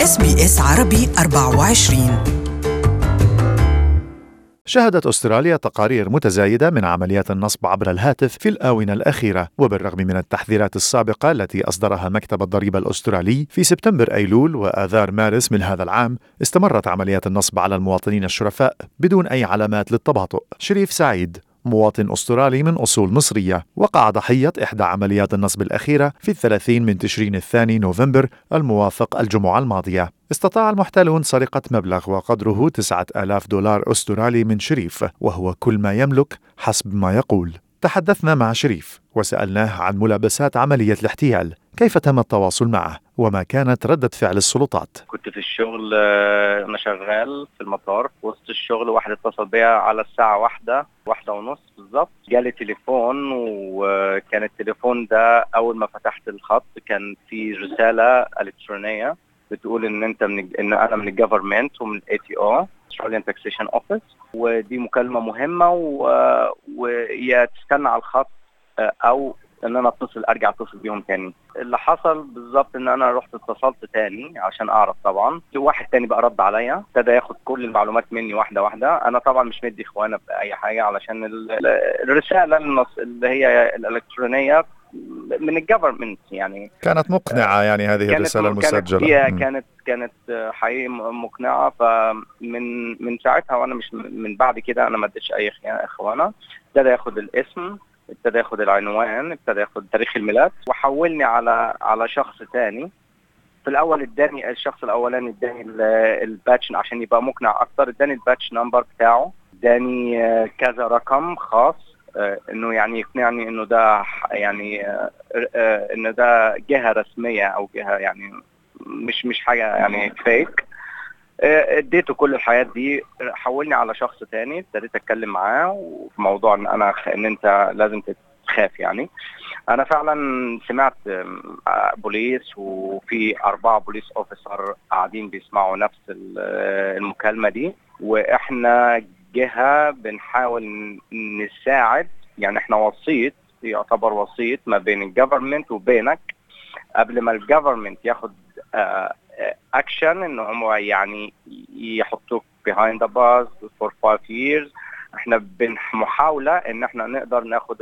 اس بي اس عربي 24 شهدت استراليا تقارير متزايده من عمليات النصب عبر الهاتف في الاونه الاخيره وبالرغم من التحذيرات السابقه التي اصدرها مكتب الضريبه الاسترالي في سبتمبر ايلول واذار مارس من هذا العام استمرت عمليات النصب على المواطنين الشرفاء بدون اي علامات للتباطؤ شريف سعيد مواطن أسترالي من أصول مصرية وقع ضحية إحدى عمليات النصب الأخيرة في الثلاثين من تشرين الثاني نوفمبر الموافق الجمعة الماضية استطاع المحتالون سرقة مبلغ وقدره تسعة آلاف دولار أسترالي من شريف وهو كل ما يملك حسب ما يقول تحدثنا مع شريف وسألناه عن ملابسات عملية الاحتيال كيف تم التواصل معه وما كانت ردة فعل السلطات كنت في الشغل آه، انا شغال في المطار في وسط الشغل واحد اتصل بيا على الساعة واحدة واحدة ونص بالظبط جالي تليفون وكان التليفون ده اول ما فتحت الخط كان في رسالة الكترونية بتقول ان انت من ان انا من الجفرمنت ومن الاي تي او Australian Taxation Office ودي مكالمة مهمة ويا تستنى على الخط آه، او ان انا اتصل ارجع اتصل بيهم تاني اللي حصل بالظبط ان انا رحت اتصلت تاني عشان اعرف طبعا في واحد تاني بقى رد عليا ابتدى ياخد كل المعلومات مني واحده واحده انا طبعا مش مدي اخوانا باي حاجه علشان الرساله اللي هي الالكترونيه من الجفرمنت يعني كانت مقنعه يعني هذه كانت الرساله المسجله كانت هي كانت كانت حقيقي مقنعه فمن من ساعتها وانا مش من بعد كده انا ما اديتش اي اخوانا ابتدى ياخد الاسم ابتدى ياخد العنوان ابتدى ياخد تاريخ الميلاد وحولني على على شخص تاني في الاول اداني الشخص الاولاني اداني الباتش عشان يبقى مقنع اكتر اداني الباتش نمبر بتاعه اداني كذا رقم خاص انه يعني يقنعني انه ده يعني انه ده جهه رسميه او جهه يعني مش مش حاجه يعني فيك اديته كل الحياة دي حولني على شخص تاني ابتديت اتكلم معاه وفي موضوع ان انا ان انت لازم تخاف يعني انا فعلا سمعت بوليس وفي اربعة بوليس اوفيسر قاعدين بيسمعوا نفس المكالمة دي واحنا جهة بنحاول نساعد يعني احنا وسيط يعتبر وسيط ما بين الجفرمنت وبينك قبل ما الجفرمنت ياخد اكشن ان هم يعني يحطوك behind the bars for five years احنا بمحاولة ان احنا نقدر ناخد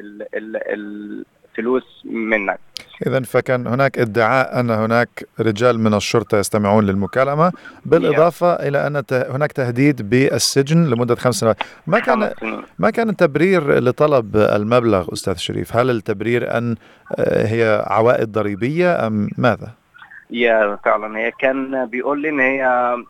الفلوس منك إذا فكان هناك ادعاء أن هناك رجال من الشرطة يستمعون للمكالمة بالإضافة yeah. إلى أن هناك تهديد بالسجن لمدة خمس سنوات ما كان ما كان التبرير لطلب المبلغ أستاذ شريف هل التبرير أن هي عوائد ضريبية أم ماذا؟ يا فعلا هي كان بيقول لي ان هي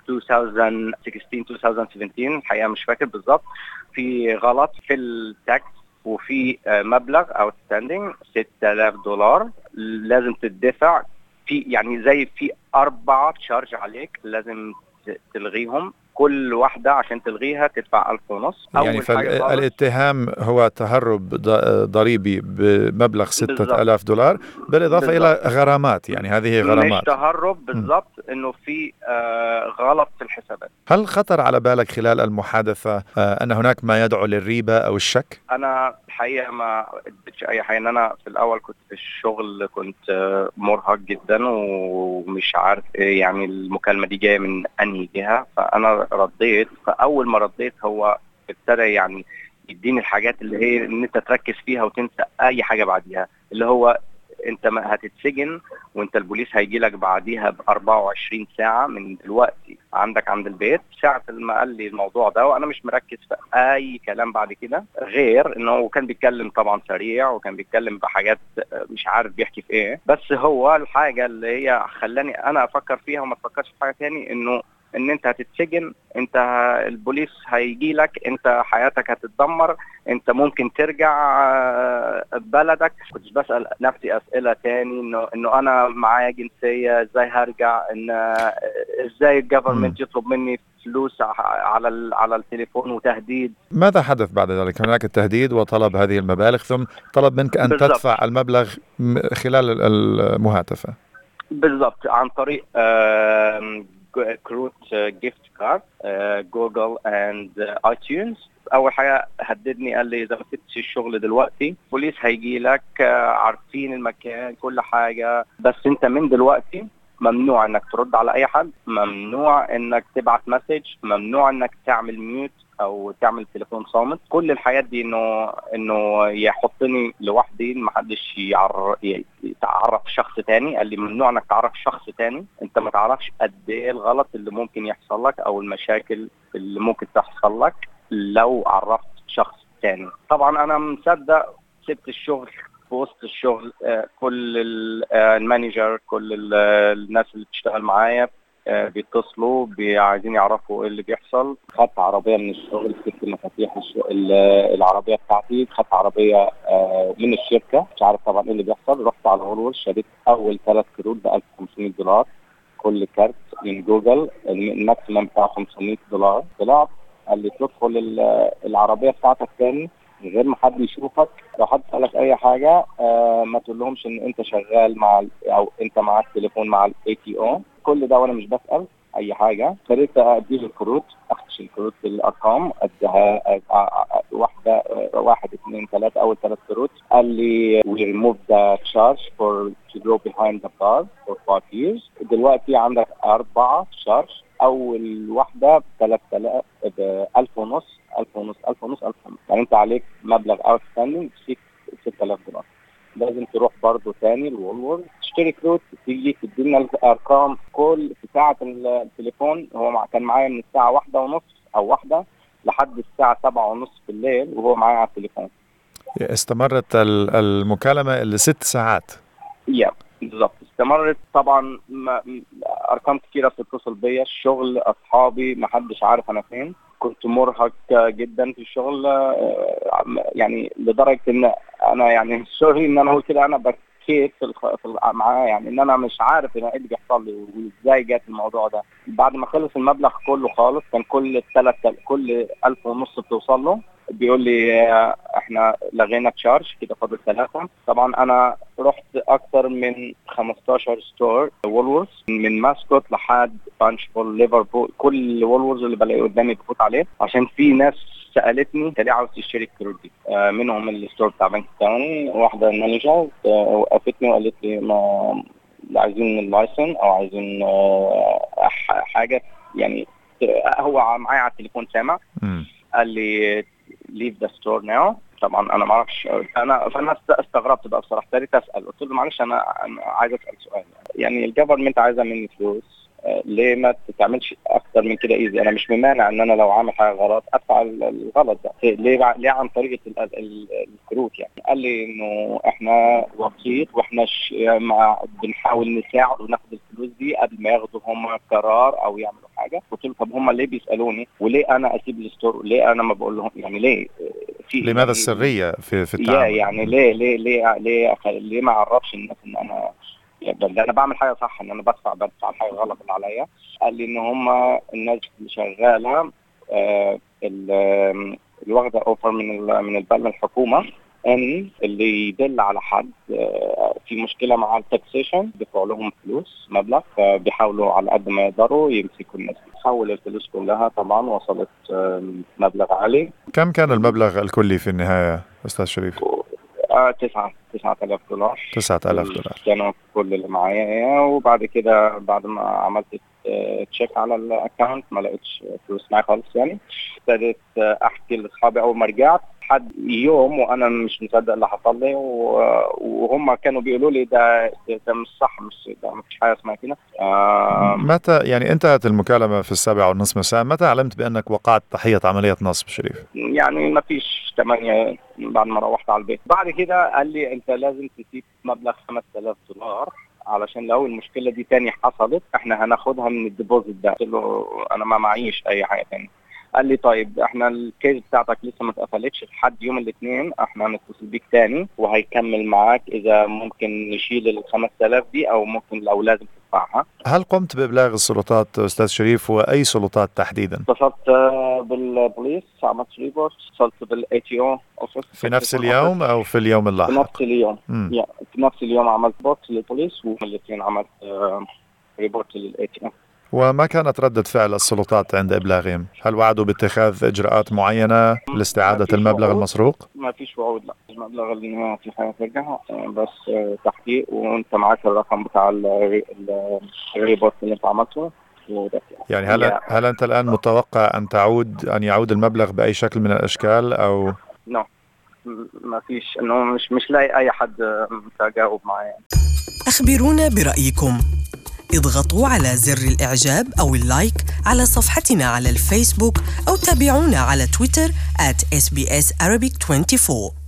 2016 2017 الحقيقه مش فاكر بالظبط في غلط في التاكس وفي مبلغ اوتستاندينج 6000 دولار لازم تدفع في يعني زي في اربع تشارج عليك لازم تلغيهم كل واحدة عشان تلغيها تدفع ألف ونص يعني فالاتهام هو تهرب ضريبي بمبلغ ستة ألاف دولار بالإضافة بالزبط. إلى غرامات يعني هذه غرامات مش تهرب بالضبط أنه في آه غلط في الحسابات هل خطر على بالك خلال المحادثة آه أن هناك ما يدعو للريبة أو الشك؟ أنا الحقيقة ما اديتش أي حاجة إن أنا في الأول كنت في الشغل كنت آه مرهق جدا ومش عارف يعني المكالمة دي جاية من أنهي جهة فأنا رديت فاول ما رديت هو ابتدى يعني يديني الحاجات اللي هي ان انت تركز فيها وتنسى اي حاجه بعديها اللي هو انت ما هتتسجن وانت البوليس هيجي لك بعديها ب 24 ساعه من دلوقتي عندك عند البيت ساعه ما قال لي الموضوع ده وانا مش مركز في اي كلام بعد كده غير انه هو كان بيتكلم طبعا سريع وكان بيتكلم بحاجات مش عارف بيحكي في ايه بس هو الحاجه اللي هي خلاني انا افكر فيها وما افكرش في حاجه تاني انه ان انت هتتسجن انت البوليس هيجي لك انت حياتك هتتدمر انت ممكن ترجع بلدك كنت بسال نفسي اسئله تاني انه انه انا معايا جنسيه ازاي هرجع ان ازاي الجفرمنت يطلب مني فلوس على على التليفون وتهديد ماذا حدث بعد ذلك هناك التهديد وطلب هذه المبالغ ثم طلب منك ان بالزبط. تدفع المبلغ خلال المهاتفه بالضبط عن طريق كروت جيفت كارد جوجل اند اي تيونز اول حاجه هددني قال لي اذا ما سبتش الشغل دلوقتي البوليس هيجي لك عارفين المكان كل حاجه بس انت من دلوقتي ممنوع انك ترد على اي حد ممنوع انك تبعت مسج ممنوع انك تعمل ميوت او تعمل تليفون صامت كل الحاجات دي انه انه يحطني لوحدي ما حدش يعر... يتعرف شخص تاني قال لي ممنوع انك تعرف شخص تاني انت ما تعرفش قد ايه الغلط اللي ممكن يحصل لك او المشاكل اللي ممكن تحصل لك لو عرفت شخص تاني طبعا انا مصدق سبت الشغل في وسط الشغل آه، كل آه، المانجر كل الناس اللي بتشتغل معايا آه، بيتصلوا عايزين يعرفوا ايه اللي بيحصل خدت عربيه من الشغل سبت مفاتيح العربيه بتاعتي خدت عربيه من الشركه مش عارف طبعا ايه اللي بيحصل رحت على هولول شريت اول ثلاث كروت ب 1500 دولار كل كارت من جوجل الماكسيمم بتاع 500 دولار طلعت قال لي تدخل العربيه بتاعتك تاني من غير ما حد يشوفك لو حد سالك اي حاجه آه ما تقول لهمش ان انت شغال مع او انت معاك تليفون مع الاي تي او كل ده وانا مش بسال اي حاجه ابتديت اديه الكروت اخدش الكروت بالارقام اديها واحده واحد اثنين ثلاثه اول ثلاث كروت قال لي we remove the charge for to go behind the bar for five years دلوقتي عندك اربعه شارج اول واحده ب 3000 ب 1000 ونص 1000 ونص 1000 ونص 1000 ونص يعني انت عليك مبلغ اوت ستاندنج 6000 دولار لازم تروح برضه تاني الولورد تشتري كروت تيجي تدينا الارقام كل في ساعه التليفون هو كان معايا من الساعه واحدة ونص او واحدة لحد الساعه سبعة ونص بالليل وهو معايا على التليفون استمرت المكالمه لست ساعات يا بالظبط استمرت طبعا ارقام كثيره بتتصل بيا الشغل اصحابي ما حدش عارف انا فين كنت مرهق جدا في الشغل آه، يعني لدرجه ان انا يعني سوري ان انا اقول كده انا بكيت في, الخ... في معاه يعني ان انا مش عارف ايه اللي بيحصل لي وازاي جات الموضوع ده بعد ما خلص المبلغ كله خالص كان كل ثلاث كل 1000 ونص بتوصل له بيقول لي احنا لغينا تشارج كده فاضل ثلاثه طبعا انا رحت اكثر من 15 ستور وولورز من ماسكوت لحد بانشفول ليفربول كل وولورز اللي بلاقيه قدامي بفوت عليه عشان في ناس سالتني انت ليه عاوز تشتري الكروت دي؟ آه منهم الستور بتاع بنك تاون واحده مانجر آه وقفتني وقالت لي ما عايزين اللايسن او عايزين آه حاجه يعني هو معايا على التليفون سامع قال لي ليف ذا ستور ناو طبعا انا ما اعرفش انا فانا استغربت بقى بصراحه ابتديت اسال قلت له معلش انا عايز اسال سؤال يعني الجفرمنت عايزه مني فلوس ليه ما تعملش اكتر من كده ايزي انا مش ممانع ان انا لو عامل حاجه غلط ادفع الغلط ده ليه ليه عن طريقه الكروت يعني قال لي انه احنا وسيط واحنا مع بنحاول نساعد وناخد الفلوس دي قبل ما ياخدوا هم قرار او يعملوا حاجه قلت له طب هم ليه بيسالوني وليه انا اسيب الستور ليه انا ما بقول لهم يعني ليه في لماذا يعني السريه في في التعامل يعني ليه ليه ليه ليه, ليه ما اعرفش الناس ان انا ده انا بعمل حاجه صح ان انا بدفع بدفع الحاجه غلط اللي عليا قال لي ان هم الناس اللي شغاله آه اللي واخده اوفر من من البلد الحكومه ان اللي يدل على حد آه في مشكله مع التاكسيشن بيدفعوا لهم فلوس مبلغ فبيحاولوا على قد ما يقدروا يمسكوا الناس حول الفلوس كلها طبعا وصلت آه مبلغ عالي كم كان المبلغ الكلي في النهايه استاذ شريف؟ آه تسعة تسعة آلاف دولار تسعة آلاف دولار كانوا كل اللي معايا وبعد كده بعد ما عملت تشيك على الاكونت ما لقيتش فلوس معايا خالص يعني ابتديت احكي لاصحابي اول ما رجعت لحد يوم وانا مش مصدق اللي حصل لي وهم كانوا بيقولوا لي ده ده مش صح مش ده ما فيش حاجه اسمها كده آه متى يعني انتهت المكالمه في السابعه والنصف مساء متى علمت بانك وقعت تحيه عمليه نصب شريف؟ يعني ما فيش 8 بعد ما روحت على البيت بعد كده قال لي انت لازم تسيب مبلغ 5000 دولار علشان لو المشكله دي تاني حصلت احنا هناخدها من الديبوزيت ده قلت له انا ما معيش اي حاجه تاني قال لي طيب احنا الكيس بتاعتك لسه ما اتقفلتش لحد يوم الاثنين احنا هنتصل بيك تاني وهيكمل معاك اذا ممكن نشيل ال 5000 دي او ممكن لو لازم تدفعها هل قمت بابلاغ السلطات استاذ شريف واي سلطات تحديدا؟ اتصلت بالبوليس عملت ريبورت اتصلت بالاي تي او في نفس اليوم او في اليوم اللاحق؟ في نفس اليوم في نفس اليوم عملت بوكس للبوليس والاثنين عملت ريبورت للاي تي او وما كانت ردة فعل السلطات عند إبلاغهم؟ هل وعدوا باتخاذ إجراءات معينة لاستعادة المبلغ وعود. المسروق؟ ما فيش وعود لا المبلغ اللي ما في حاجه ترجع بس آه، تحقيق وانت معاك الرقم بتاع الري- ال- الريبورت اللي انت عملته وده يعني هل يا- هل أنت الآن متوقع أن تعود أن يعود المبلغ بأي شكل من الأشكال أو نو م- ما فيش انه مش مش لاقي اي حد آه، تجاوب معايا أخبرونا برأيكم اضغطوا على زر الإعجاب أو اللايك على صفحتنا على الفيسبوك أو تابعونا على تويتر at SBS Arabic 24